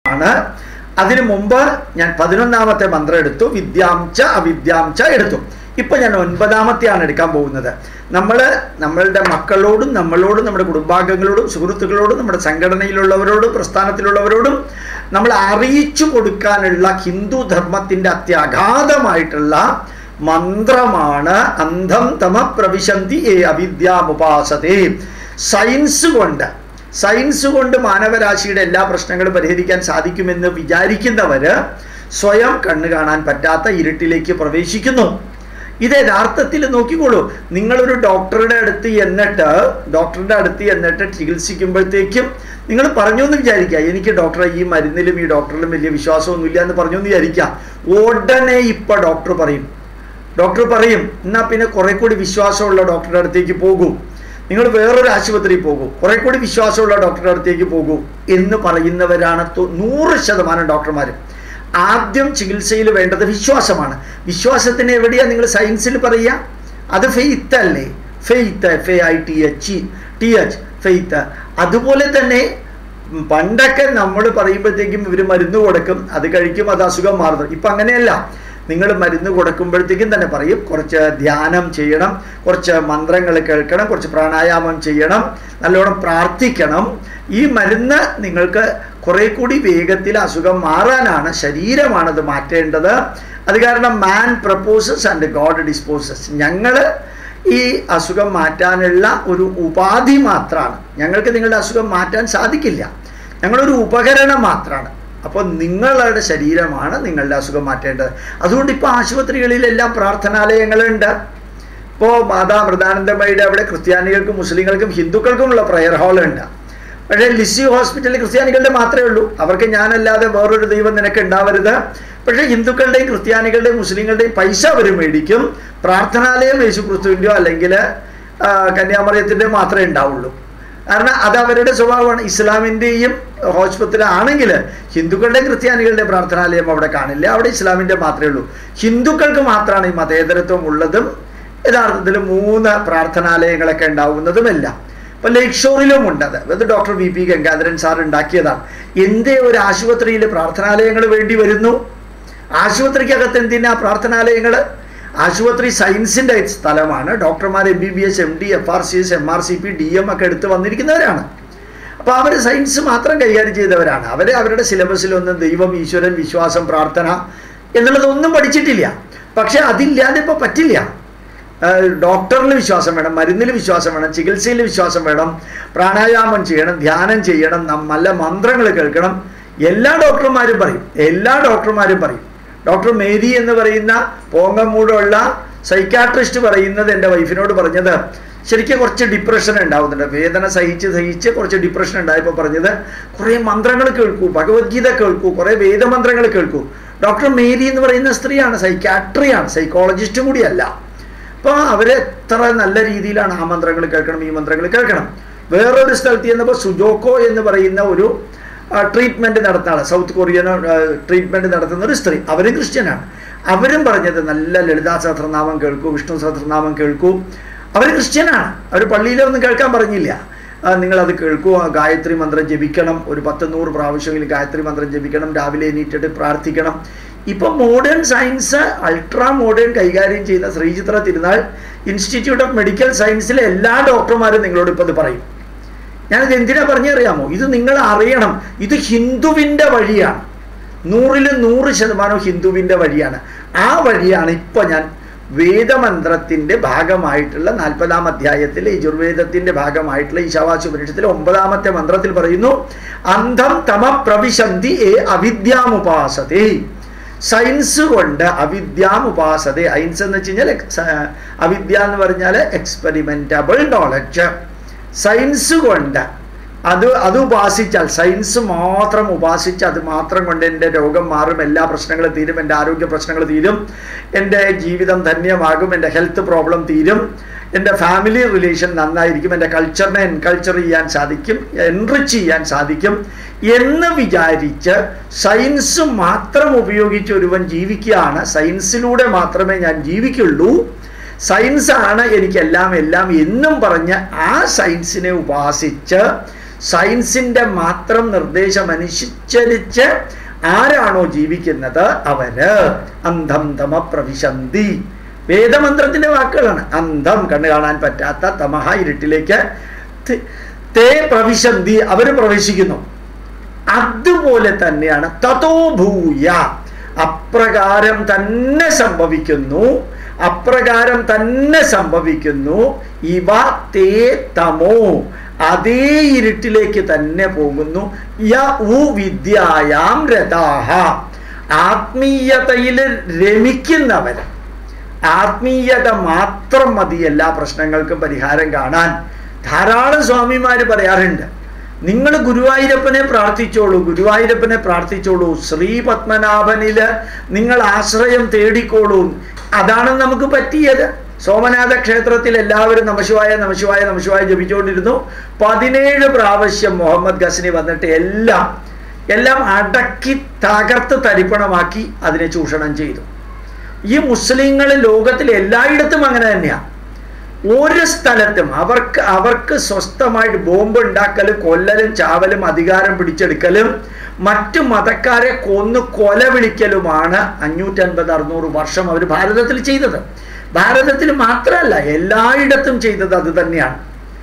ആണ് അതിനു മുമ്പ് ഞാൻ പതിനൊന്നാമത്തെ മന്ത്രം എടുത്തു വിദ്യാംച അവിദ്യാംച എടുത്തു ഇപ്പൊ ഞാൻ ഒൻപതാമത്തെയാണ് എടുക്കാൻ പോകുന്നത് നമ്മൾ നമ്മളുടെ മക്കളോടും നമ്മളോടും നമ്മുടെ കുടുംബാംഗങ്ങളോടും സുഹൃത്തുക്കളോടും നമ്മുടെ സംഘടനയിലുള്ളവരോടും പ്രസ്ഥാനത്തിലുള്ളവരോടും നമ്മൾ അറിയിച്ചു കൊടുക്കാനുള്ള ഹിന്ദു ധർമ്മത്തിന്റെ അത്യഗാധമായിട്ടുള്ള മന്ത്രമാണ് അന്ധം തമ പ്രവിശന്തി ഏ അവിദ്യാമുപാസതേ സയൻസ് കൊണ്ട് സയൻസ് കൊണ്ട് മാനവരാശിയുടെ എല്ലാ പ്രശ്നങ്ങളും പരിഹരിക്കാൻ സാധിക്കുമെന്ന് വിചാരിക്കുന്നവര് സ്വയം കണ്ണു കാണാൻ പറ്റാത്ത ഇരുട്ടിലേക്ക് പ്രവേശിക്കുന്നു ഇത് യഥാർത്ഥത്തിൽ നോക്കിക്കോളൂ നിങ്ങളൊരു ഡോക്ടറുടെ അടുത്ത് എന്നിട്ട് ഡോക്ടറുടെ അടുത്ത് എന്നിട്ട് ചികിത്സിക്കുമ്പോഴത്തേക്കും നിങ്ങൾ പറഞ്ഞു എന്ന് വിചാരിക്കുക എനിക്ക് ഡോക്ടറെ ഈ മരുന്നിലും ഈ ഡോക്ടറിലും വലിയ വിശ്വാസമൊന്നുമില്ല എന്ന് പറഞ്ഞു എന്ന് വിചാരിക്കാം ഉടനെ ഇപ്പൊ ഡോക്ടർ പറയും ഡോക്ടർ പറയും എന്നാ പിന്നെ കുറെ കൂടി വിശ്വാസമുള്ള ഡോക്ടറുടെ അടുത്തേക്ക് പോകൂ നിങ്ങൾ വേറൊരു ആശുപത്രിയിൽ പോകൂ കുറെ കൂടി വിശ്വാസമുള്ള ഡോക്ടറുടെ അടുത്തേക്ക് പോകൂ എന്ന് പറയുന്നവരാണ് തൊ- നൂറ് ശതമാനം ഡോക്ടർമാരും ആദ്യം ചികിത്സയിൽ വേണ്ടത് വിശ്വാസമാണ് വിശ്വാസത്തിന് എവിടെയാ നിങ്ങൾ സയൻസിൽ പറയുക അത് ഫെയ്ത്ത് അല്ലേ faith F A I T H T H faith അതുപോലെ തന്നെ ഉം, പണ്ടൊക്കെ നമ്മൾ പറയുമ്പോഴത്തേക്കും ഇവർ മരുന്ന് കൊടുക്കും അത് കഴിക്കും അത് അസുഖം മാറുന്നു ഇപ്പം അങ്ങനെയല്ല നിങ്ങൾ മരുന്ന് കൊടുക്കുമ്പോഴത്തേക്കും തന്നെ പറയും കുറച്ച് ധ്യാനം ചെയ്യണം കുറച്ച് മന്ത്രങ്ങൾ കേൾക്കണം കുറച്ച് പ്രാണായാമം ചെയ്യണം നല്ലോണം പ്രാർത്ഥിക്കണം ഈ മരുന്ന് നിങ്ങൾക്ക് കുറെ കൂടി വേഗത്തിൽ അസുഖം മാറാനാണ് ശരീരമാണ് അത് മാറ്റേണ്ടത് അത് കാരണം man proposes and God disposes ഞങ്ങൾ ഈ അസുഖം മാറ്റാനുള്ള ഒരു ഉപാധി മാത്രമാണ് ഞങ്ങൾക്ക് നിങ്ങളുടെ അസുഖം മാറ്റാൻ സാധിക്കില്ല ഞങ്ങളൊരു ഉപകരണം മാത്രമാണ് അപ്പോൾ നിങ്ങളുടെ ശരീരമാണ് നിങ്ങളുടെ അസുഖം മാറ്റേണ്ടത് അതുകൊണ്ട് ഇപ്പോൾ ആശുപത്രികളിലെല്ലാം പ്രാർത്ഥനാലയങ്ങളുണ്ട് ഇപ്പോൾ മാതാ മൃദാനന്ദമയുടെ അവിടെ ക്രിസ്ത്യാനികൾക്കും മുസ്ലിങ്ങൾക്കും ഹിന്ദുക്കൾക്കുമുള്ള പ്രയർ ഹാളുണ്ട് പക്ഷേ ലിസി ഹോസ്പിറ്റലിൽ ക്രിസ്ത്യാനികളുടെ മാത്രമേ ഉള്ളൂ അവർക്ക് ഞാനല്ലാതെ വേറൊരു ദൈവം നിനക്ക് ഉണ്ടാവരുത് പക്ഷേ ഹിന്ദുക്കളുടെയും ക്രിസ്ത്യാനികളുടെയും മുസ്ലിങ്ങളുടെയും പൈസ അവർ മേടിക്കും പ്രാർത്ഥനാലയം യേശു ക്രിസ്തുവിൻ്റെയോ അല്ലെങ്കിൽ കന്യാമറിയത്തിൻ്റെയോ മാത്രമേ ഉണ്ടാവുള്ളൂ കാരണം അത് അവരുടെ സ്വഭാവമാണ് ഇസ്ലാമിൻ്റെയും ഹോസ്പിറ്റൽ ആണെങ്കിൽ ഹിന്ദുക്കളുടെയും ക്രിസ്ത്യാനികളുടെയും പ്രാർത്ഥനാലയം അവിടെ കാണില്ല അവിടെ ഇസ്ലാമിൻ്റെ മാത്രമേ ഉള്ളൂ ഹിന്ദുക്കൾക്ക് മാത്രമാണ് ഈ മതേതരത്വം ഉള്ളതും യഥാർത്ഥത്തിൽ മൂന്ന് പ്രാർത്ഥനാലയങ്ങളൊക്കെ ഉണ്ടാവുന്നതുമെല്ലാം ഇപ്പൊ ലേക്ക് ഷോറിലും ഉണ്ട് അത് അത് doctor V P Gangadharan sir ഉണ്ടാക്കിയതാണ് എന്തേ ഒരു ആശുപത്രിയിൽ പ്രാർത്ഥനാലയങ്ങൾ വേണ്ടി വരുന്നു ആശുപത്രിക്കകത്ത് എന്തിനാ പ്രാർത്ഥനാലയങ്ങൾ ആശുപത്രി സയൻസിൻ്റെ സ്ഥലമാണ് ഡോക്ടർമാർ M B B S M D F R C S M R C P D M ഒക്കെ എടുത്ത് വന്നിരിക്കുന്നവരാണ് അപ്പോൾ അവർ സയൻസ് മാത്രം കൈകാര്യം ചെയ്തവരാണ് അവർ അവരുടെ സിലബസിലൊന്നും ദൈവം ഈശ്വരൻ വിശ്വാസം പ്രാർത്ഥന എന്നുള്ളതൊന്നും പഠിച്ചിട്ടില്ല പക്ഷെ അതില്ലാതെ ഇപ്പോൾ പറ്റില്ല ഡോക്ടറിൽ വിശ്വാസം വേണം മരുന്നിൽ വിശ്വാസം വേണം ചികിത്സയിൽ വിശ്വാസം വേണം പ്രാണായാമം ചെയ്യണം ധ്യാനം ചെയ്യണം നം- നല്ല മന്ത്രങ്ങൾ കേൾക്കണം എല്ലാ ഡോക്ടർമാരും പറയും എല്ലാ ഡോക്ടർമാരും പറയും ഡോക്ടർ മേരി എന്ന് പറയുന്ന പോങ്ങമൂടുള്ള സൈക്കാട്രിസ്റ്റ് പറയുന്നത് എൻ്റെ വൈഫിനോട് പറഞ്ഞത് ശരിക്കും കുറച്ച് ഡിപ്രഷൻ ഉണ്ടാവുന്നുണ്ട് വേദന സഹിച്ച് സഹിച്ച് കുറച്ച് ഡിപ്രഷൻ ഉണ്ടായപ്പോൾ പറഞ്ഞത് കുറേ മന്ത്രങ്ങൾ കേൾക്കൂ ഭഗവത്ഗീത കേൾക്കൂ കുറേ വേദമന്ത്രങ്ങൾ കേൾക്കൂ ഡോക്ടർ മേരി എന്ന് പറയുന്ന സ്ത്രീയാണ് സൈക്കാട്രിയാണ് സൈക്കോളജിസ്റ്റും കൂടിയല്ല അപ്പോൾ അവർ എത്ര നല്ല രീതിയിലാണ് ആ മന്ത്രങ്ങൾ കേൾക്കണം ഈ മന്ത്രങ്ങൾ കേൾക്കണം വേറൊരു സ്ഥലത്ത് ചെന്നപ്പോൾ സുജോക്കോ എന്ന് പറയുന്ന ഒരു ട്രീറ്റ്മെൻറ്റ് നടത്തുന്ന ആൾ സൗത്ത് കൊറിയൻ ട്രീറ്റ്മെൻറ്റ് നടത്തുന്ന ഒരു സ്ത്രീ അവരും ക്രിസ്ത്യനാണ് അവരും പറഞ്ഞത് നല്ല ലളിതാ സഹസ്രനാമം കേൾക്കൂ വിഷ്ണു സഹസ്രനാമം കേൾക്കൂ അവർ ക്രിസ്ത്യനാണ് അവർ പള്ളിയിലൊന്നും കേൾക്കാൻ പറഞ്ഞില്ല ആ, നിങ്ങളത് കേൾക്കൂ ആ ഗായത്രി മന്ത്രം ജപിക്കണം ഒരു പത്ത് നൂറ് പ്രാവശ്യമെങ്കിലും ഗായത്രി മന്ത്രം ജപിക്കണം രാവിലെ എണീറ്റിട്ട് പ്രാർത്ഥിക്കണം ഇപ്പം മോഡേൺ സയൻസ് അൾട്രാ മോഡേൺ കൈകാര്യം ചെയ്യുന്ന ശ്രീചിത്ര തിരുനാൾ ഇൻസ്റ്റിറ്റ്യൂട്ട് ഓഫ് മെഡിക്കൽ സയൻസിലെ എല്ലാ ഡോക്ടർമാരും നിങ്ങളോട് ഇപ്പോൾ ഇത് പറയും ഞാനിത് എന്തിനാ പറഞ്ഞറിയാമോ ഇത് നിങ്ങൾ അറിയണം ഇത് ഹിന്ദുവിൻ്റെ വഴിയാണ് നൂറിൽ നൂറ് ശതമാനം ഹിന്ദുവിൻ്റെ വഴിയാണ് ആ വഴിയാണ് ഇപ്പോൾ ഞാൻ വേദമന്ത്രത്തിൻ്റെ ഭാഗമായിട്ടുള്ള നാൽപ്പതാം അധ്യായത്തിൽ യജുർവേദത്തിൻ്റെ ഭാഗമായിട്ടുള്ള ഈ ശവാസുപനിഷത്തിലെ ഒമ്പതാമത്തെ മന്ത്രത്തിൽ പറയുന്നു അന്ധം തമ പ്രവിശന്തി ഏ അവിദ്യാമുപാസതേ സയൻസ് കൊണ്ട് അവിദ്യാമുപാസത സയൻസ് എന്ന് വെച്ച് കഴിഞ്ഞാൽ എക്സ്- അവിദ്യ എന്ന് പറഞ്ഞാൽ എക്സ്പെരിമെൻറ്റബിൾ നോളജ് സയൻസ് കൊണ്ട് അത് അത് ഉപാസിച്ചാൽ സയൻസ് മാത്രം ഉപാസിച്ച് അത് മാത്രം കൊണ്ട് എൻ്റെ രോഗം മാറും എല്ലാ പ്രശ്നങ്ങളും തീരും എൻ്റെ ആരോഗ്യ പ്രശ്നങ്ങൾ തീരും എൻ്റെ ജീവിതം ധന്യമാകും എൻ്റെ ഹെൽത്ത് പ്രോബ്ലം തീരും എൻ്റെ ഫാമിലി റിലേഷൻ നന്നായിരിക്കും എൻ്റെ കൾച്ചറിനെ എൻകൾച്ചർ ചെയ്യാൻ സാധിക്കും എൻറിച്ച് ചെയ്യാൻ സാധിക്കും എന്ന് വിചാരിച്ച് സയൻസ് മാത്രം ഉപയോഗിച്ച് ഒരുവൻ ജീവിക്കുകയാണ് സയൻസിലൂടെ മാത്രമേ ഞാൻ ജീവിക്കുള്ളൂ സയൻസ് ആണ് എനിക്കെല്ലാം എല്ലാം എന്നും പറഞ്ഞ് ആ സയൻസിനെ ഉപാസിച്ച് സയൻസിന്റെ മാത്രം നിർദ്ദേശം അനുസരിച്ച് ആരാണോ ജീവിക്കുന്നത് അവര് അന്ധം തമ പ്രവിശന്തി വേദമന്ത്രത്തിന്റെ വാക്കുകളാണ് അന്ധം കണ്ണു കാണാൻ പറ്റാത്ത തമഹ ഇരുട്ടിലേക്ക് ത- തേ പ്രവിശന്തി അവര് പ്രവേശിക്കുന്നു അതുപോലെ തന്നെയാണ് തതോ ഭൂയ അപ്രകാരം തന്നെ സംഭവിക്കുന്നു അപ്രകാരം തന്നെ സംഭവിക്കുന്നു ഇവ തേ തമോ അതേ ഇരുട്ടിലേക്ക് തന്നെ പോകുന്നു യ ഉ വിദ്യായാം രഥാഹ ആത്മീയതയിൽ രമിക്കുന്നവർ ആത്മീയത മാത്രം മതി എല്ലാ പ്രശ്നങ്ങൾക്കും പരിഹാരം കാണാൻ ധാരാളം സ്വാമിമാര് പറയാറുണ്ട് നിങ്ങൾ ഗുരുവായൂരപ്പനെ പ്രാർത്ഥിച്ചോളൂ ഗുരുവായൂരപ്പനെ പ്രാർത്ഥിച്ചോളൂ ശ്രീ പത്മനാഭനില് നിങ്ങൾ ആശ്രയം തേടിക്കോളൂ അതാണ് നമുക്ക് പറ്റിയത് സോമനാഥ ക്ഷേത്രത്തിൽ എല്ലാവരും നമശിവായ നമശിവായ നമശിവായ ജപിച്ചുകൊണ്ടിരുന്നു പതിനേഴ് പ്രാവശ്യം മുഹമ്മദ് ഗസ്നി വന്നിട്ട് എല്ലാം എല്ലാം അടക്കി തകർത്ത് തരിപ്പണമാക്കി അതിനെ ചൂഷണം ചെയ്തു ഈ മുസ്ലിങ്ങൾ ലോകത്തിൽ എല്ലായിടത്തും അങ്ങനെ തന്നെയാണ് ഒരു സ്ഥലത്തും അവർക്ക് അവർക്ക് സ്വസ്ഥമായിട്ട് ബോംബ് ഉണ്ടാക്കലും കൊല്ലലും ചാവലും അധികാരം പിടിച്ചെടുക്കലും മറ്റു മതക്കാരെ കൊന്ന് കൊല വിളിക്കലുമാണ് അഞ്ഞൂറ്റൻപത് അറുന്നൂറ് വർഷം അവർ ഭാരതത്തിൽ ചെയ്തത് ഭാരതത്തിൽ മാത്രമല്ല എല്ലായിടത്തും ചെയ്തത് അത് തന്നെയാണ്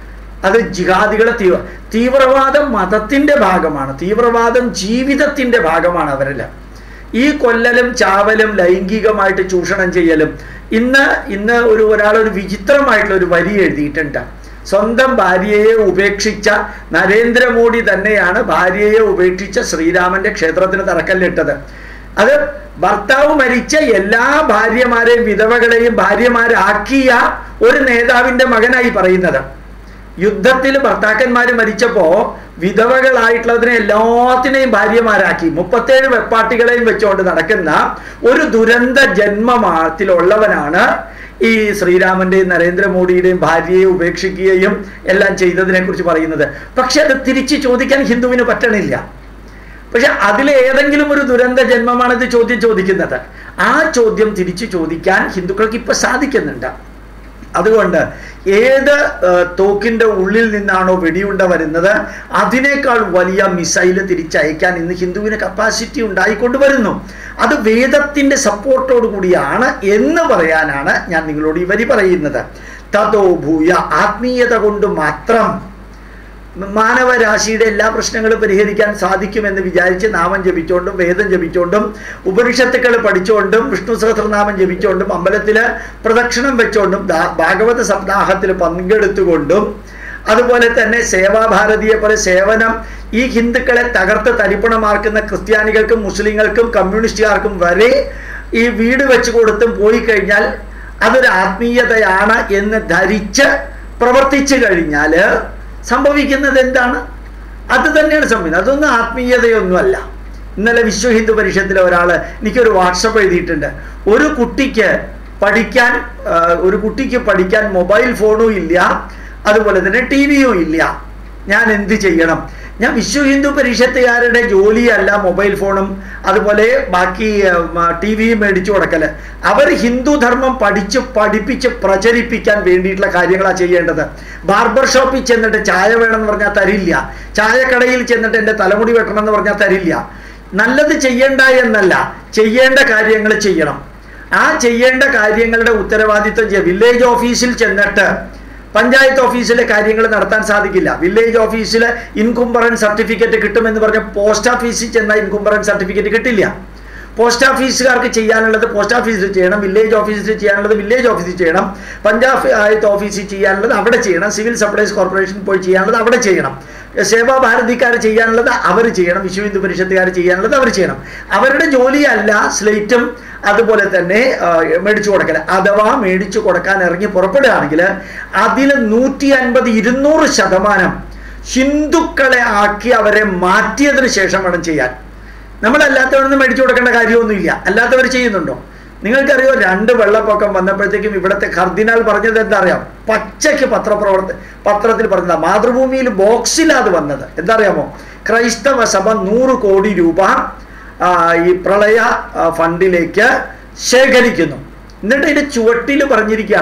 അത് ജിഹാദികളെ തീവ്ര തീവ്രവാദം മതത്തിന്റെ ഭാഗമാണ് തീവ്രവാദം ജീവിതത്തിന്റെ ഭാഗമാണ് അവരെല്ലാം ഈ കൊല്ലലും ചാവലും ലൈംഗികമായിട്ട് ചൂഷണം ചെയ്യലും ഇന്ന് ഇന്ന് ഒരു ഒരാൾ ഒരു വിചിത്രമായിട്ടുള്ള ഒരു വരി എഴുതിയിട്ടുണ്ട് സ്വന്തം ഭാര്യയെ ഉപേക്ഷിച്ച നരേന്ദ്രമോദി തന്നെയാണ് ഭാര്യയെ ഉപേക്ഷിച്ച ശ്രീരാമന്റെ ക്ഷേത്രത്തിന് തറക്കല്ലിട്ടത് അത് ഭർത്താവ് മരിച്ച എല്ലാ ഭാര്യമാരെയും വിധവകളെയും ഭാര്യമാരാക്കിയ ഒരു നേതാവിന്റെ മകനായി പറയുന്നത് യുദ്ധത്തിൽ ഭർത്താക്കന്മാർ മരിച്ചപ്പോ വിധവകളായിട്ടുള്ളതിനെ എല്ലാത്തിനെയും ഭാര്യമാരാക്കി മുപ്പത്തേഴ് വെപ്പാട്ടികളെയും വെച്ചുകൊണ്ട് നടക്കുന്ന ഒരു ദുരന്ത ജന്മമാത്തിലുള്ളവനാണ് ഈ ശ്രീരാമന്റെയും നരേന്ദ്രമോദിയുടെയും ഭാര്യയെ ഉപേക്ഷിക്കുകയും എല്ലാം ചെയ്തതിനെ കുറിച്ച് പറയുന്നത് പക്ഷെ അത് തിരിച്ച് ചോദിക്കാൻ ഹിന്ദുവിന് പറ്റണില്ല പക്ഷെ അതിലെ ഏതെങ്കിലും ഒരു ദുരന്ത ജന്മമാണ് ഇത് ചോദ്യം ചോദിക്കുന്നത് ആ ചോദ്യം തിരിച്ചു ചോദിക്കാൻ ഹിന്ദുക്കൾക്ക് ഇപ്പൊ സാധിക്കുന്നുണ്ട് അതുകൊണ്ട് ഏത് ഏർ, തോക്കിന്റെ ഉള്ളിൽ നിന്നാണോ വെടിയുണ്ട വരുന്നത് അതിനേക്കാൾ വലിയ മിസൈല് തിരിച്ചയക്കാൻ ഇന്ന് ഹിന്ദുവിന് കപ്പാസിറ്റി ഉണ്ടായിക്കൊണ്ട് വരുന്നു അത് വേദത്തിന്റെ സപ്പോർട്ടോട് കൂടിയാണ് എന്ന് പറയാനാണ് ഞാൻ നിങ്ങളോട് ഈ വരി പറയുന്നത് തതോ ഭൂയ ആത്മീയത കൊണ്ട് മാത്രം മാനവരാശിയുടെ എല്ലാ പ്രശ്നങ്ങളും പരിഹരിക്കാൻ സാധിക്കുമെന്ന് വിചാരിച്ച് നാമം ജപിച്ചുകൊണ്ടും വേദം ജപിച്ചുകൊണ്ടും ഉപനിഷത്തുക്കൾ പഠിച്ചുകൊണ്ടും വിഷ്ണു സഹസ്രനാമം ജപിച്ചുകൊണ്ടും അമ്പലത്തിൽ പ്രദക്ഷിണം വെച്ചുകൊണ്ടും ദാ- ഭാഗവത സപ്താഹത്തിൽ പങ്കെടുത്തുകൊണ്ടും അതുപോലെ തന്നെ സേവാഭാരതിയെ പോലെ സേവനം ഈ ഹിന്ദുക്കളെ തകർത്ത് തരിപ്പണമാക്കുന്ന ക്രിസ്ത്യാനികൾക്കും മുസ്ലിങ്ങൾക്കും കമ്മ്യൂണിസ്റ്റുകാർക്കും വരെ ഈ വീട് വെച്ച് കൊടുത്തും പോയി കഴിഞ്ഞാൽ അതൊരു ആത്മീയതയാണ് എന്ന് ധരിച്ച് പ്രവർത്തിച്ചു കഴിഞ്ഞാൽ സംഭവിക്കുന്നത് എന്താണ് അത് തന്നെയാണ് സംഭവിക്കുന്നത് അതൊന്നും ആത്മീയതയൊന്നുമല്ല ഇന്നലെ വിശ്വ ഹിന്ദു പരിഷത്തിലെ ഒരാൾ എനിക്കൊരു വാട്സപ്പ് എഴുതിയിട്ടുണ്ട് ഒരു കുട്ടിക്ക് പഠിക്കാൻ ആ, ഒരു കുട്ടിക്ക് പഠിക്കാൻ മൊബൈൽ ഫോണും ഇല്ല അതുപോലെ തന്നെ ടി വിയും ഇല്ല ഞാൻ എന്ത് ചെയ്യണം ഞാൻ വിശ്വ ഹിന്ദു പരിഷത്തുകാരുടെ ജോലിയല്ല മൊബൈൽ ഫോണും അതുപോലെ ബാക്കി ടി വിയും മേടിച്ചു കൊടുക്കല് അവർ ഹിന്ദു ധർമ്മം പഠിച്ച് പഠിപ്പിച്ച് പ്രചരിപ്പിക്കാൻ വേണ്ടിയിട്ടുള്ള കാര്യങ്ങളാണ് ചെയ്യേണ്ടത് ബാർബർ ഷോപ്പിൽ ചെന്നിട്ട് ചായ വേണമെന്ന് പറഞ്ഞാൽ തരില്ല ചായക്കടയിൽ ചെന്നിട്ട് എൻ്റെ തലമുടി വെട്ടണം എന്ന് പറഞ്ഞാൽ തരില്ല നല്ലത് ചെയ്യണ്ട എന്നല്ല ചെയ്യേണ്ട കാര്യങ്ങൾ ചെയ്യണം ആ ചെയ്യേണ്ട കാര്യങ്ങളുടെ ഉത്തരവാദിത്വം ചെയ്യുക വില്ലേജ് ഓഫീസിൽ ചെന്നിട്ട് പഞ്ചായത്ത് ഓഫീസിലെ കാര്യങ്ങൾ നടത്താൻ സാധിക്കില്ല വില്ലേജ് ഓഫീസിൽ ഇൻകുംബറൻസ് സർട്ടിഫിക്കറ്റ് കിട്ടുമെന്ന് പറഞ്ഞ പോസ്റ്റ് ഓഫീസിൽ ചെന്നാൽ ഇൻകുംബറൻസ് സർട്ടിഫിക്കറ്റ് കിട്ടില്ല പോസ്റ്റ് ഓഫീസുകാർക്ക് ചെയ്യാനുള്ളത് പോസ്റ്റ് ഓഫീസിൽ ചെയ്യണം വില്ലേജ് ഓഫീസിൽ ചെയ്യാനുള്ളത് വില്ലേജ് ഓഫീസിൽ ചെയ്യണം പഞ്ചായത്ത് ഓഫീസിൽ ചെയ്യാനുള്ളത് അവിടെ ചെയ്യണം സിവിൽ സപ്ലൈസ് കോർപ്പറേഷൻ പോയി ചെയ്യാനുള്ളത് അവിടെ ചെയ്യണം സേവാഭാരതിക്കാർ ചെയ്യാനുള്ളത് അവർ ചെയ്യണം വിശ്വ ഹിന്ദു പരിഷത്തുകാർ ചെയ്യാനുള്ളത് അവർ ചെയ്യണം അവരുടെ ജോലിയല്ല സ്ലേറ്റും അതുപോലെ തന്നെ ആ, മേടിച്ചു കൊടുക്കൽ അഥവാ മേടിച്ചു കൊടുക്കാൻ ഇറങ്ങി പുറപ്പെടുകയാണെങ്കിൽ അതിൽ നൂറ്റി അൻപത് ഇരുന്നൂറ് ശതമാനം ഹിന്ദുക്കളെ ആക്കി അവരെ മാറ്റിയതിന് ശേഷം വേണം ചെയ്യാൻ നമ്മളല്ലാത്തവരൊന്നും മേടിച്ചു കൊടുക്കേണ്ട കാര്യമൊന്നുമില്ല അല്ലാത്തവർ ചെയ്യുന്നുണ്ടോ നിങ്ങൾക്കറിയോ രണ്ട് വെള്ളപ്പൊക്കം വന്നപ്പോഴത്തേക്കും ഇവിടുത്തെ കർദിനാൾ പറഞ്ഞത് എന്താ അറിയാം പച്ചയ്ക്ക് പത്രപ്രവർത്ത പത്രത്തിൽ പറഞ്ഞതാ മാതൃഭൂമിയിൽ ബോക്സിലാണ് അത് വന്നത് എന്താ അറിയാമോ ക്രൈസ്തവ സഭ നൂറ് കോടി രൂപ ആ, ഈ പ്രളയ ആ, ഫണ്ടിലേക്ക് ശേഖരിക്കുന്നു എന്നിട്ട് ഇതിന്റെ ചുവട്ടിൽ പറഞ്ഞിരിക്കുകയാണ്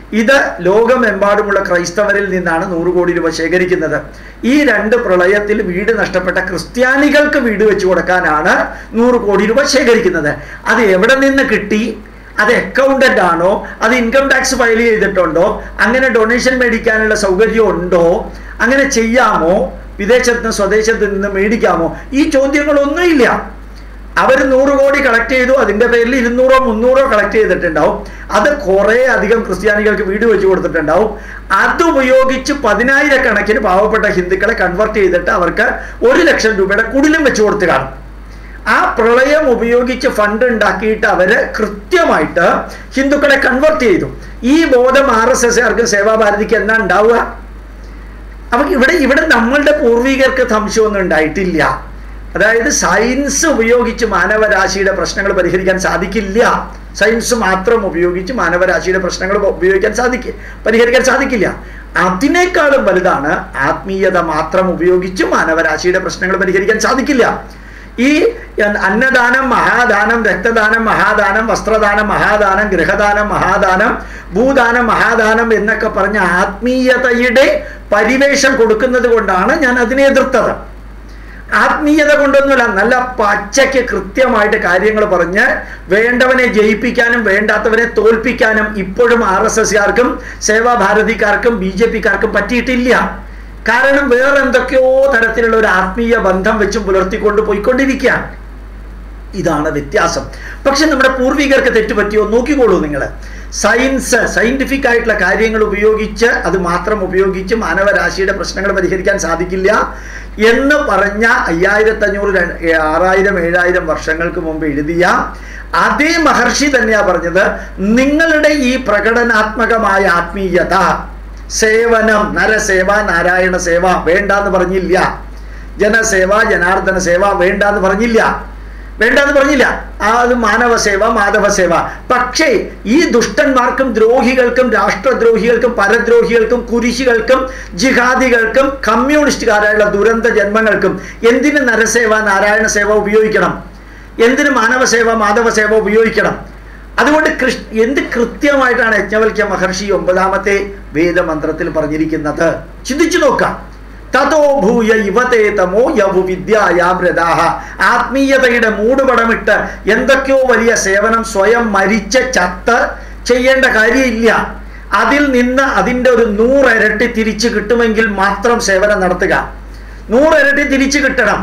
ഇത് ലോകമെമ്പാടുമുള്ള ക്രൈസ്തവരിൽ നിന്നാണ് നൂറ് കോടി രൂപ ശേഖരിക്കുന്നത് ഈ രണ്ട് പ്രളയത്തിൽ വീട് നഷ്ടപ്പെട്ട ക്രിസ്ത്യാനികൾക്ക് വീട് വെച്ചു കൊടുക്കാനാണ് നൂറ് കോടി രൂപ ശേഖരിക്കുന്നത് അത് എവിടെ നിന്ന് കിട്ടി അത് അക്കൗണ്ടന്റ് ആണോ അത് ഇൻകം ടാക്സ് ഫയൽ ചെയ്തിട്ടുണ്ടോ അങ്ങനെ ഡൊണേഷൻ മേടിക്കാനുള്ള സൗകര്യം ഉണ്ടോ അങ്ങനെ ചെയ്യാമോ വിദേശത്ത് നിന്ന് സ്വദേശത്ത് നിന്ന് മേടിക്കാമോ ഈ ചോദ്യങ്ങളൊന്നുമില്ല അവർ നൂറ് കോടി കളക്ട് ചെയ്തു അതിന്റെ പേരിൽ ഇരുന്നൂറോ മുന്നൂറോ കളക്ട് ചെയ്തിട്ടുണ്ടാവും അത് കുറേ അധികം ക്രിസ്ത്യാനികൾക്ക് വീട് വെച്ച് കൊടുത്തിട്ടുണ്ടാവും അത് ഉപയോഗിച്ച് പതിനായിരക്കണക്കിന് പാവപ്പെട്ട ഹിന്ദുക്കളെ കൺവെർട്ട് ചെയ്തിട്ട് അവർക്ക് ഒരു ലക്ഷം രൂപയുടെ കുടിലും വെച്ച് കൊടുത്തു കാണും ആ പ്രളയം ഉപയോഗിച്ച് ഫണ്ട് ഉണ്ടാക്കിയിട്ട് അവര് കൃത്യമായിട്ട് ഹിന്ദുക്കളെ കൺവെർട്ട് ചെയ്തു ഈ ബോധം ആർ എസ് എസ്കാർക്ക് സേവാഭാരതിക്ക് എന്നാ ഉണ്ടാവുക അപ്പൊ ഇവിടെ ഇവിടെ നമ്മളുടെ പൂർവികർക്ക് സംശയമൊന്നും ഉണ്ടായിട്ടില്ല അതായത് സയൻസ് ഉപയോഗിച്ച് മാനവരാശിയുടെ പ്രശ്നങ്ങൾ പരിഹരിക്കാൻ സാധിക്കില്ല സയൻസ് മാത്രം ഉപയോഗിച്ച് മാനവരാശിയുടെ പ്രശ്നങ്ങൾ ഉപയോഗിക്കാൻ സാധിക്കും പരിഹരിക്കാൻ സാധിക്കില്ല അതിനേക്കാളും വലുതാണ് ആത്മീയത മാത്രം ഉപയോഗിച്ച് മാനവരാശിയുടെ പ്രശ്നങ്ങൾ പരിഹരിക്കാൻ സാധിക്കില്ല ഈ അന്നദാനം മഹാദാനം രക്തദാനം മഹാദാനം വസ്ത്രദാനം മഹാദാനം ഗൃഹദാനം മഹാദാനം ഭൂദാനം മഹാദാനം എന്നൊക്കെ പറഞ്ഞ ആത്മീയതയുടെ പരിവേഷം കൊടുക്കുന്നത് കൊണ്ടാണ് ഞാൻ അതിനെ എതിർത്തത് ആത്മീയത കൊണ്ടൊന്നുമല്ല നല്ല പച്ചയ്ക്ക് കൃത്യമായിട്ട് കാര്യങ്ങൾ പറഞ്ഞ് വേണ്ടവനെ ജയിപ്പിക്കാനും വേണ്ടാത്തവനെ തോൽപ്പിക്കാനും ഇപ്പോഴും ആർ എസ് എസ്കാർക്കും സേവാഭാരതിക്കാർക്കും ബി ജെ പിക്കാർക്കും പറ്റിയിട്ടില്ല കാരണം വേറെ എന്തൊക്കെയോ തരത്തിലുള്ള ഒരു ആത്മീയ ബന്ധം വെച്ചും പുലർത്തിക്കൊണ്ട് പോയിക്കൊണ്ടിരിക്കുകയാണ് ഇതാണ് വ്യത്യാസം പക്ഷെ നമ്മുടെ പൂർവികർക്ക് തെറ്റുപറ്റിയോ നോക്കിക്കോളൂ നിങ്ങൾ സയൻസ് സയന്റിഫിക് ആയിട്ടുള്ള കാര്യങ്ങൾ ഉപയോഗിച്ച് അത് മാത്രം ഉപയോഗിച്ച് മാനവരാശിയുടെ പ്രശ്നങ്ങൾ പരിഹരിക്കാൻ സാധിക്കില്ല എന്ന് പറഞ്ഞ അയ്യായിരത്തി അഞ്ഞൂറ് ആറായിരം ഏഴായിരം വർഷങ്ങൾക്ക് മുമ്പ് എഴുതിയ അതേ മഹർഷി തന്നെയാ പറഞ്ഞത് നിങ്ങളുടെ ഈ പ്രകടനാത്മകമായ ആത്മീയത സേവനം നരസേവ നാരായണ സേവ വേണ്ടാന്ന് പറഞ്ഞില്ല ജനസേവ ജനാർദ്ദന സേവ വേണ്ടാന്ന് പറഞ്ഞില്ല വേണ്ടെന്ന് പറഞ്ഞില്ല ആ അത് മാനവ സേവ മാധവ സേവ പക്ഷേ ഈ ദുഷ്ടന്മാർക്കും ദ്രോഹികൾക്കും രാഷ്ട്രദ്രോഹികൾക്കും പരദ്രോഹികൾക്കും കുരിശികൾക്കും ജിഹാദികൾക്കും കമ്മ്യൂണിസ്റ്റുകാരായുള്ള ദുരന്ത ജന്മങ്ങൾക്കും എന്തിന് നരസേവ നാരായണ സേവ ഉപയോഗിക്കണം എന്തിന് മാനവ സേവ മാധവ സേവ ഉപയോഗിക്കണം അതുകൊണ്ട് കൃഷ് എന്ത് കൃത്യമായിട്ടാണ് യജ്ഞവൽക്യ മഹർഷി ഒമ്പതാമത്തെ വേദമന്ത്രത്തിൽ പറഞ്ഞിരിക്കുന്നത് ചിന്തിച്ചു നോക്കാം തതോ ഭൂയ യുവതേ തമോ യവു വിദ്യായാമൃതാഹ ആത്മീയതയുടെ മൂടുപടമിട്ട് എന്തൊക്കെയോ വലിയ സേവനം സ്വയം മരിച്ച ചത്ത് ചെയ്യേണ്ട കാര്യമില്ല അതിൽ നിന്ന് അതിൻ്റെ ഒരു നൂറിരട്ടി തിരിച്ചു കിട്ടുമെങ്കിൽ മാത്രം സേവനം നടത്തുക നൂറിരട്ടി തിരിച്ചു കിട്ടണം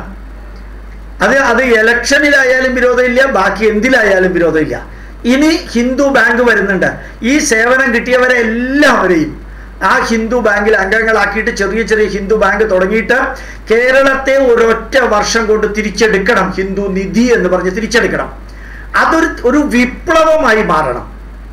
അത് അത് ഇലക്ഷനിലായാലും വിരോധമില്ല ബാക്കി എന്തിലായാലും വിരോധമില്ല ഇനി ഹിന്ദു ബാങ്ക് വരുന്നുണ്ട് ഈ സേവനം കിട്ടിയവരെ എല്ലാവരെയും ആ ഹിന്ദു ബാങ്കിൽ അംഗങ്ങളാക്കിയിട്ട് ചെറിയ ചെറിയ ഹിന്ദു ബാങ്ക് തുടങ്ങിയിട്ട് കേരളത്തെ ഒരൊറ്റ വർഷം കൊണ്ട് തിരിച്ചെടുക്കണം ഹിന്ദു നിധി എന്ന് പറഞ്ഞ് തിരിച്ചെടുക്കണം അതൊരു ഒരു വിപ്ലവമായി മാറണം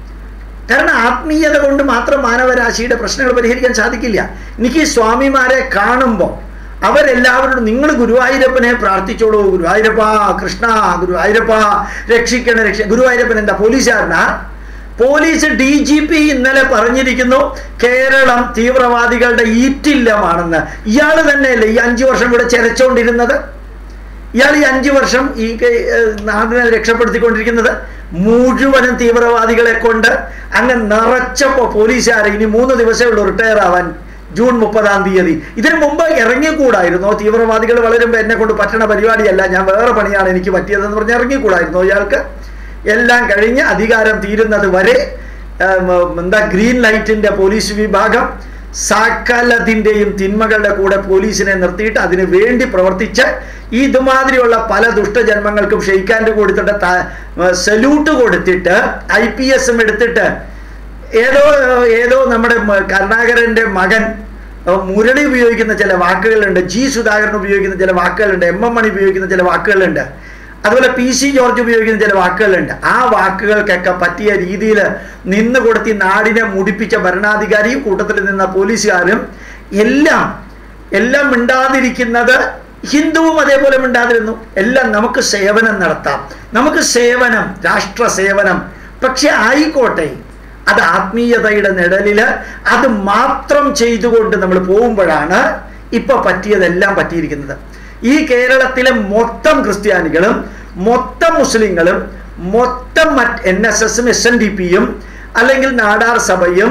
കാരണം ആത്മീയത കൊണ്ട് മാത്രം മാനവരാശിയുടെ പ്രശ്നങ്ങൾ പരിഹരിക്കാൻ സാധിക്കില്ല എനിക്ക് ഈ സ്വാമിമാരെ കാണുമ്പോൾ അവരെല്ലാവരോടും നിങ്ങൾ ഗുരുവായൂരപ്പനെ പ്രാർത്ഥിച്ചോളൂ ഗുരുവായൂരപ്പ കൃഷ്ണ ഗുരുവായൂരപ്പ രക്ഷിക്കണ രക്ഷ ഗുരുവായൂരപ്പൻ എന്താ പോലീസുകാരനാ പോലീസ് ഡി ജി പി ഇന്നലെ പറഞ്ഞിരിക്കുന്നു കേരളം തീവ്രവാദികളുടെ ഈറ്റില്ലമാണെന്ന് ഇയാൾ തന്നെയല്ലേ ഈ അഞ്ചു വർഷം കൂടെ ചെരച്ചോണ്ടിരുന്നത് ഇയാൾ ഈ അഞ്ചു വർഷം ഈ നാടിനെ രക്ഷപ്പെടുത്തിക്കൊണ്ടിരിക്കുന്നത് മുഴുവനും തീവ്രവാദികളെ കൊണ്ട് അങ്ങ് നിറച്ചപ്പോ പോലീസുകാരെ ഇനി മൂന്ന് ദിവസമേ ഉള്ളൂ റിട്ടയർ ആവാൻ ജൂൺ മുപ്പതാം തീയതി ഇതിനു മുമ്പ് ഇറങ്ങിക്കൂടായിരുന്നോ തീവ്രവാദികൾ വളരുമ്പോൾ എന്നെ കൊണ്ട് പറ്റണ പരിപാടിയല്ല ഞാൻ വേറെ പണിയാണ് എനിക്ക് പറ്റിയതെന്ന് പറഞ്ഞ് ഇറങ്ങിക്കൂടായിരുന്നോ ഇയാൾക്ക് എല്ലാം കഴിഞ്ഞ് അധികാരം തീരുന്നത് വരെ എന്താ ഗ്രീൻ ലൈറ്റിന്റെ പോലീസ് വിഭാഗം സകലത്തിൻ്റെയും തിന്മകളുടെ കൂടെ പോലീസിനെ നിർത്തിയിട്ട് അതിന് വേണ്ടി പ്രവർത്തിച്ച് ഈ ഇതുമാതിരിയുള്ള പല ദുഷ്ടജന്മങ്ങൾക്കും ഷെയ്ക്കാൻഡ് കൊടുത്തിട്ട് സല്യൂട്ട് കൊടുത്തിട്ട് ഐ പി എസും എടുത്തിട്ട് ഏതോ ഏതോ നമ്മുടെ കരുണാകരന്റെ മകൻ മുരളി ഉപയോഗിക്കുന്ന ചില വാക്കുകളുണ്ട് ജി സുധാകരൻ ഉപയോഗിക്കുന്ന ചില വാക്കുകളുണ്ട് എം എം മണി ഉപയോഗിക്കുന്ന ചില വാക്കുകളുണ്ട് അതുപോലെ പി സി ജോർജ് ഉപയോഗിക്കുന്ന ചില വാക്കുകളുണ്ട് ആ വാക്കുകൾക്കൊക്കെ പറ്റിയ രീതിയിൽ നിന്ന് കൊടുത്തി നാടിനെ മുടിപ്പിച്ച ഭരണാധികാരിയും കൂട്ടത്തിൽ നിന്ന പോലീസുകാരും എല്ലാം എല്ലാം മിണ്ടാതിരിക്കുന്നത് ഹിന്ദുവും അതേപോലെ മിണ്ടാതിരുന്നു എല്ലാം നമുക്ക് സേവനം നടത്താം നമുക്ക് സേവനം രാഷ്ട്ര സേവനം പക്ഷെ ആയിക്കോട്ടെ അത് ആത്മീയതയുടെ നിഴലില് അത് മാത്രം ചെയ്തുകൊണ്ട് നമ്മൾ പോകുമ്പോഴാണ് ഇപ്പൊ പറ്റിയതെല്ലാം പറ്റിയിരിക്കുന്നത് ഈ കേരളത്തിലെ മൊത്തം ക്രിസ്ത്യാനികളും മൊത്തം മുസ്ലിങ്ങളും മൊത്തം മറ്റ് എൻ എസ് എസും എസ് എൻ ഡി പിയും അല്ലെങ്കിൽ നാടാർ സഭയും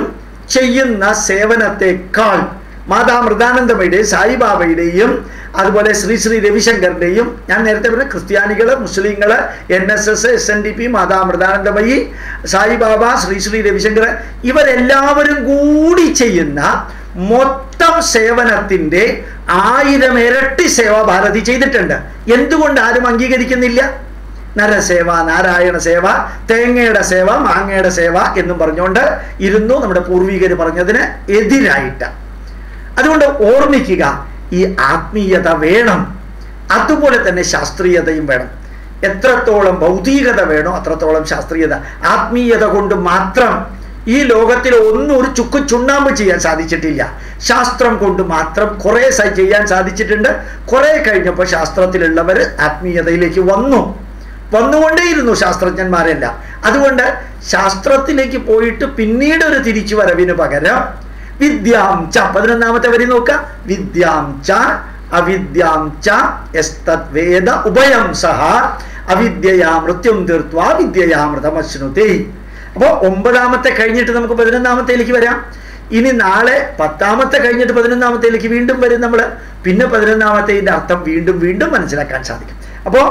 ചെയ്യുന്ന സേവനത്തെക്കാൾ മാതാ മൃദാനന്ദമയുടെയും സായിബാബയുടെയും അതുപോലെ ശ്രീ ശ്രീ രവിശങ്കറിൻ്റെയും ഞാൻ നേരത്തെ പറഞ്ഞ ക്രിസ്ത്യാനികൾ മുസ്ലിങ്ങൾ N S S S N D P Mata Mridanandamayi Saibaba Sri Sri Ravishankar ഇവരെല്ലാവരും കൂടി ചെയ്യുന്ന മൊത്തം സേവനത്തിൻ്റെ ആയിരം ഇരട്ടി സേവ ഭാരതി ചെയ്തിട്ടുണ്ട് എന്തുകൊണ്ട് ആരും അംഗീകരിക്കുന്നില്ല നരസേവ നാരായണ സേവ തേങ്ങയുടെ സേവ മാങ്ങയുടെ സേവ എന്നും പറഞ്ഞുകൊണ്ട് ഇരുന്നു നമ്മുടെ പൂർവികർ പറഞ്ഞതിന് എതിരായിട്ട് അതുകൊണ്ട് ഓർമ്മിക്കുക ഈ ആത്മീയത വേണം അതുപോലെ തന്നെ ശാസ്ത്രീയതയും വേണം എത്രത്തോളം ഭൗതികത വേണോ അത്രത്തോളം ശാസ്ത്രീയത ആത്മീയത കൊണ്ട് മാത്രം ഈ ലോകത്തിൽ ഒന്നും ഒരു ചുക്ക് ചുണ്ണാമ്പ് ചെയ്യാൻ സാധിച്ചിട്ടില്ല ശാസ്ത്രം കൊണ്ട് മാത്രം കുറേ സ- ചെയ്യാൻ സാധിച്ചിട്ടുണ്ട് കുറേ കഴിഞ്ഞപ്പോൾ ശാസ്ത്രത്തിലുള്ളവർ ആത്മീയതയിലേക്ക് വന്നു വന്നുകൊണ്ടേയിരുന്നു ശാസ്ത്രജ്ഞന്മാരെല്ലാം അതുകൊണ്ട് ശാസ്ത്രത്തിലേക്ക് പോയിട്ട് പിന്നീട് ഒരു തിരിച്ചു വരവിന് പകരം വിദ്യാം ച പതിനൊന്നാമത്തെ വരി നോക്ക വിദ്യാം ച അവിദ്യാം ച എസ്തത് വേദ ഉഭയം സഹ അവിദ്യയാ മൃത്യും തീർത്വാ വിദ്യയാ മൃതമശ്നുതി അപ്പോൾ ഒമ്പതാമത്തെ കഴിഞ്ഞിട്ട് നമുക്ക് പതിനൊന്നാമത്തേലേക്ക് വരാം ഇനി നാളെ പത്താമത്തെ കഴിഞ്ഞിട്ട് പതിനൊന്നാമത്തേലേക്ക് വീണ്ടും വരും നമ്മൾ പിന്നെ പതിനൊന്നാമത്തേതിൻ്റെ അർത്ഥം വീണ്ടും വീണ്ടും മനസ്സിലാക്കാൻ സാധിക്കും അപ്പോൾ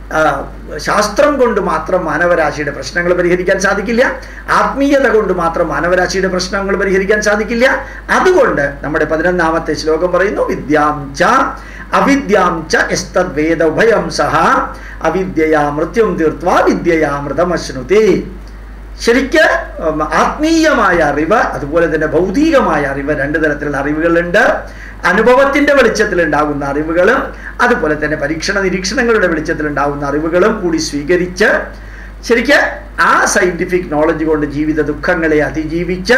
ശാസ്ത്രം കൊണ്ട് മാത്രം മാനവരാശിയുടെ പ്രശ്നങ്ങൾ പരിഹരിക്കാൻ സാധിക്കില്ല ആത്മീയത കൊണ്ട് മാത്രം മാനവരാശിയുടെ പ്രശ്നങ്ങൾ പരിഹരിക്കാൻ സാധിക്കില്ല അതുകൊണ്ട് നമ്മുടെ പതിനൊന്നാമത്തെ ശ്ലോകം പറയുന്നു വിദ്യാം ച അവിദ്യാം ച എസ്തദ് വേദ ഉഭയം സഹ അവിദ്യയാ മൃത്യും തീർത്വാ വിദ്യയാ മൃതമശ്നുതി ശരിക്ക് ഉം, ആത്മീയമായ അറിവ് അതുപോലെ തന്നെ ഭൗതികമായ അറിവ് രണ്ട് തരത്തിലുള്ള അറിവുകളുണ്ട് അനുഭവത്തിന്റെ വെളിച്ചത്തിൽ ഉണ്ടാകുന്ന അറിവുകളും അതുപോലെ തന്നെ പരീക്ഷണ നിരീക്ഷണങ്ങളുടെ വെളിച്ചത്തിൽ ഉണ്ടാകുന്ന അറിവുകളും കൂടി സ്വീകരിച്ച് ശരിക്ക് ആ സയന്റിഫിക് നോളജ് കൊണ്ട് ജീവിത ദുഃഖങ്ങളെ അതിജീവിച്ച്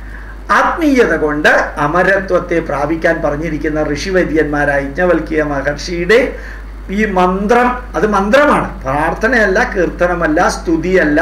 ആത്മീയത കൊണ്ട് അമരത്വത്തെ പ്രാപിക്കാൻ പറഞ്ഞിരിക്കുന്ന ഋഷിവൈദ്യന്മാരായ യജ്ഞവൽക്കിയ മഹർഷിയുടെ ഈ മന്ത്രം അത് മന്ത്രമാണ് പ്രാർത്ഥനയല്ല കീർത്തനമല്ല സ്തുതിയല്ല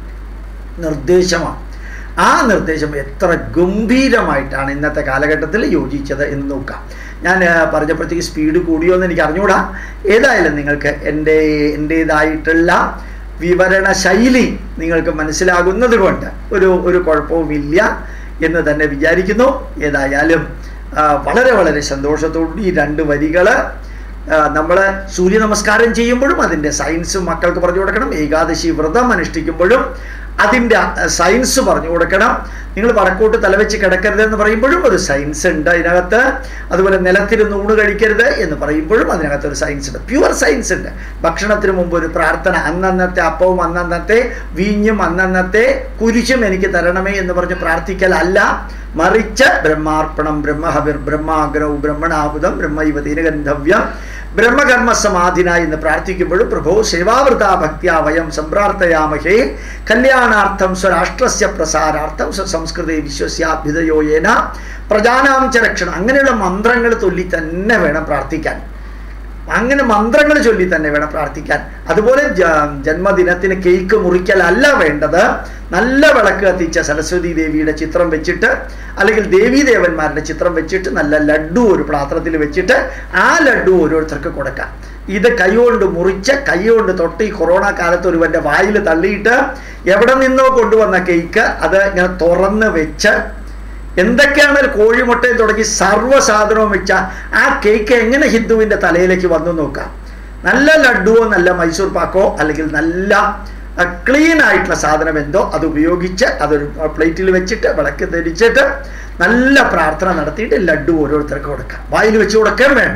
നിർദ്ദേശമാണ് ആ നിർദ്ദേശം എത്ര ഗംഭീരമായിട്ടാണ് ഇന്നത്തെ കാലഘട്ടത്തിൽ യോജിച്ചത് എന്ന് നോക്കാം ഞാൻ ആ, പറഞ്ഞപ്പോഴത്തേക്ക് സ്പീഡ് കൂടിയോ എന്ന് എനിക്ക് അറിഞ്ഞുകൂടാ ഏതായാലും നിങ്ങൾക്ക് എൻ്റെ എൻ്റേതായിട്ടുള്ള വിവരണ ശൈലി നിങ്ങൾക്ക് മനസ്സിലാകുന്നത് കൊണ്ട് ഒരു ഒരു കുഴപ്പവുമില്ല എന്ന് തന്നെ വിചാരിക്കുന്നു ഏതായാലും ആ, വളരെ വളരെ സന്തോഷത്തോടുകൂടി ഈ രണ്ട് വരികൾ നമ്മൾ സൂര്യ നമസ്കാരം ചെയ്യുമ്പോഴും അതിൻ്റെ സയൻസ് മക്കൾക്ക് പറഞ്ഞു കൊടുക്കണം ഏകാദശി വ്രതം അനുഷ്ഠിക്കുമ്പോഴും അതിൻ്റെ സയൻസ് പറഞ്ഞു കൊടുക്കണം നിങ്ങൾ വടക്കോട്ട് തലവെച്ച് കിടക്കരുത് എന്ന് പറയുമ്പോഴും ഒരു സയൻസ് ഉണ്ട് അതിനകത്ത് അതുപോലെ നിലത്തിരുന്ന് ഊണ് കഴിക്കരുത് എന്ന് പറയുമ്പോഴും അതിനകത്ത് ഒരു സയൻസ് ഉണ്ട് പ്യുവർ സയൻസ് ഉണ്ട് ഭക്ഷണത്തിന് മുമ്പ് ഒരു പ്രാർത്ഥന അന്നന്നത്തെ അപ്പവും അന്നന്നത്തെ വീഞ്ഞും അന്നന്നത്തെ കുരിശും എനിക്ക് തരണമേ എന്ന് പറഞ്ഞ് പ്രാർത്ഥിക്കലല്ല മറിച്ച് ബ്രഹ്മാർപ്പണം ബ്രഹ്മഹവിർ ബ്രഹ്മാഗ്രഹവും ബ്രഹ്മണാബുധം ബ്രഹ്മയുവതീന ഗന്ധവ്യം ബ്രഹ്മകർമ്മ സമാധിന എന്ന് പ്രാർത്ഥിക്കുമ്പോഴും പ്രഭോ സേവാവൃത ഭക്തിയ വയം സംപ്രാർത്ഥയാമഹേ കല്യാണാർത്ഥം സ്വരാഷ്ട്രസ്യ പ്രസാരാർത്ഥം സ്വസംസ്കൃതി വിശ്വസ്യാഭ്യുദയോയേന പ്രജാനാം ച രക്ഷണം അങ്ങനെയുള്ള മന്ത്രങ്ങൾ ചൊല്ലി തന്നെ വേണം പ്രാർത്ഥിക്കാൻ അങ്ങനെ മന്ത്രങ്ങൾ ചൊല്ലി തന്നെ വേണം പ്രാർത്ഥിക്കാൻ അതുപോലെ ജ- ജന്മദിനത്തിന് കേക്ക് മുറിക്കലല്ല വേണ്ടത് നല്ല വിളക്ക് കത്തിച്ച സരസ്വതി ദേവിയുടെ ചിത്രം വെച്ചിട്ട് അല്ലെങ്കിൽ ദേവീ ദേവന്മാരുടെ ചിത്രം വെച്ചിട്ട് നല്ല ലഡു ഒരു പാത്രത്തിൽ വെച്ചിട്ട് ആ ലഡു ഓരോരുത്തർക്ക് കൊടുക്കാം ഇത് കൈകൊണ്ട് മുറിച്ച് കൈകൊണ്ട് തൊട്ട് ഈ കൊറോണ കാലത്ത് ഒരുവന്റെ വായിൽ തള്ളിയിട്ട് എവിടെ നിന്നോ കൊണ്ടുവന്ന കേക്ക് അത് ഇങ്ങനെ തുറന്ന് വെച്ച് എന്തൊക്കെയാണ് ഒരു കോഴിമുട്ടയും തുടങ്ങി സർവ്വ സാധനവും വെച്ച ആ കേക്ക് എങ്ങനെ ഹിന്ദുവിൻ്റെ തലയിലേക്ക് വന്നു നോക്കാം നല്ല ലഡുവോ നല്ല മൈസൂർ പാക്കോ അല്ലെങ്കിൽ നല്ല ക്ലീൻ ആയിട്ടുള്ള സാധനം എന്തോ അത് ഉപയോഗിച്ച് അതൊരു പ്ലേറ്റിൽ വെച്ചിട്ട് വിളക്ക് ധരിച്ചിട്ട് നല്ല പ്രാർത്ഥന നടത്തിയിട്ട് ലഡു ഓരോരുത്തർക്ക് കൊടുക്കാം വായിൽ വെച്ച് കൊടുക്കാൻ വേണ്ട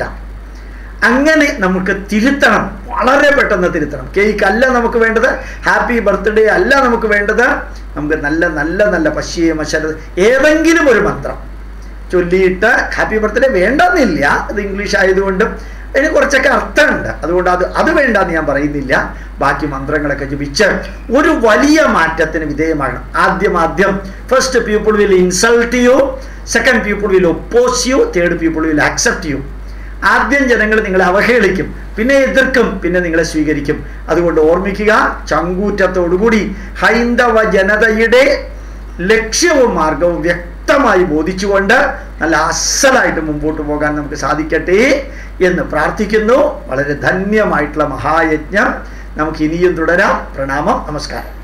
അങ്ങനെ നമുക്ക് തിരുത്തണം വളരെ പെട്ടെന്ന് തിരുത്തണം കേക്ക് അല്ല നമുക്ക് വേണ്ടത് ഹാപ്പി ബർത്ത്ഡേ അല്ല നമുക്ക് വേണ്ടത് നമുക്ക് നല്ല നല്ല നല്ല പശ്യേ മശരത് ഏതെങ്കിലും ഒരു മന്ത്രം ചൊല്ലിയിട്ട് ഹാപ്പി ബർത്ത്ഡേ വേണ്ടെന്നില്ല അത് ഇംഗ്ലീഷ് ആയതുകൊണ്ടും അതിന് കുറച്ചൊക്കെ അർത്ഥമുണ്ട് അതുകൊണ്ട് അത് അത് വേണ്ടെന്ന് ഞാൻ പറയുന്നില്ല ബാക്കി മന്ത്രങ്ങളൊക്കെ ജപിച്ച് ഒരു വലിയ മാറ്റത്തിന് വിധേയമാകണം ആദ്യം ആദ്യം first people will insult you second people will oppose you third people will accept you ആദ്യം ജനങ്ങൾ നിങ്ങളെ അവഹേളിക്കും പിന്നെ എതിർക്കും പിന്നെ നിങ്ങളെ സ്വീകരിക്കും അതുകൊണ്ട് ഓർമ്മിക്കുക ചങ്കൂറ്റത്തോടുകൂടി ഹൈന്ദവ ജനതയുടെ ലക്ഷ്യവും മാർഗവും വ്യക്തമായി ബോധിച്ചുകൊണ്ട് നല്ല അസലായിട്ട് മുമ്പോട്ട് പോകാൻ നമുക്ക് സാധിക്കട്ടെ എന്ന് പ്രാർത്ഥിക്കുന്നു വളരെ ധന്യമായിട്ടുള്ള മഹായജ്ഞം നമുക്ക് ഇനിയും തുടരാം പ്രണാമം നമസ്കാരം